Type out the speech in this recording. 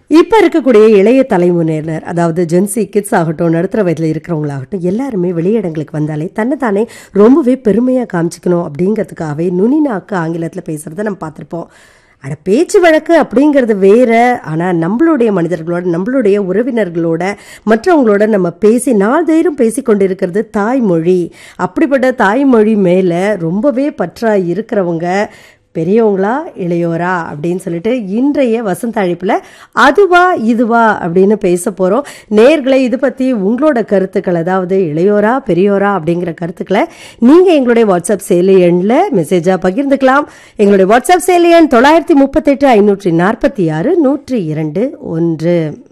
இப்ப இருக்கக்கூடிய இளைய தலைமுறையினர் அதாவது ஜென்சி கிட்ஸ் ஆகட்டும் நடுத்தர வயதில் இருக்கிறவங்களாகட்டும் எல்லாருமே வெளியிடங்களுக்கு வந்தாலே தன்னைத்தானே ரொம்பவே பெருமையாக காமிச்சிக்கணும் அப்படிங்கிறதுக்காகவே நுனி நாக்கு ஆங்கிலத்தில் பேசுகிறத நம்ம பார்த்துருப்போம் அட பேச்சு வழக்கு அப்படிங்கிறது வேற ஆனால் நம்மளுடைய மனிதர்களோட நம்மளுடைய உறவினர்களோட மற்றவங்களோட நம்ம பேசி நாள்தேறும் பேசி கொண்டிருக்கிறது தாய்மொழி அப்படிப்பட்ட தாய்மொழி மேலே ரொம்பவே பற்றா இருக்கிறவங்க பெரியவங்களா இளையோரா அப்படின்னு சொல்லிட்டு இன்றைய வசந்த அழைப்பில் அதுவா இதுவா அப்படின்னு பேச போகிறோம் நேர்களை இது பற்றி உங்களோட கருத்துக்கள் அதாவது இளையோரா பெரியோரா அப்படிங்கிற கருத்துக்களை நீங்கள் எங்களுடைய வாட்ஸ்அப் செயலி எண்ணில் மெசேஜாக பகிர்ந்துக்கலாம் எங்களுடைய வாட்ஸ்அப் செயலி எண் தொள்ளாயிரத்தி முப்பத்தெட்டு ஐநூற்றி நாற்பத்தி ஆறு நூற்றி இரண்டு ஒன்று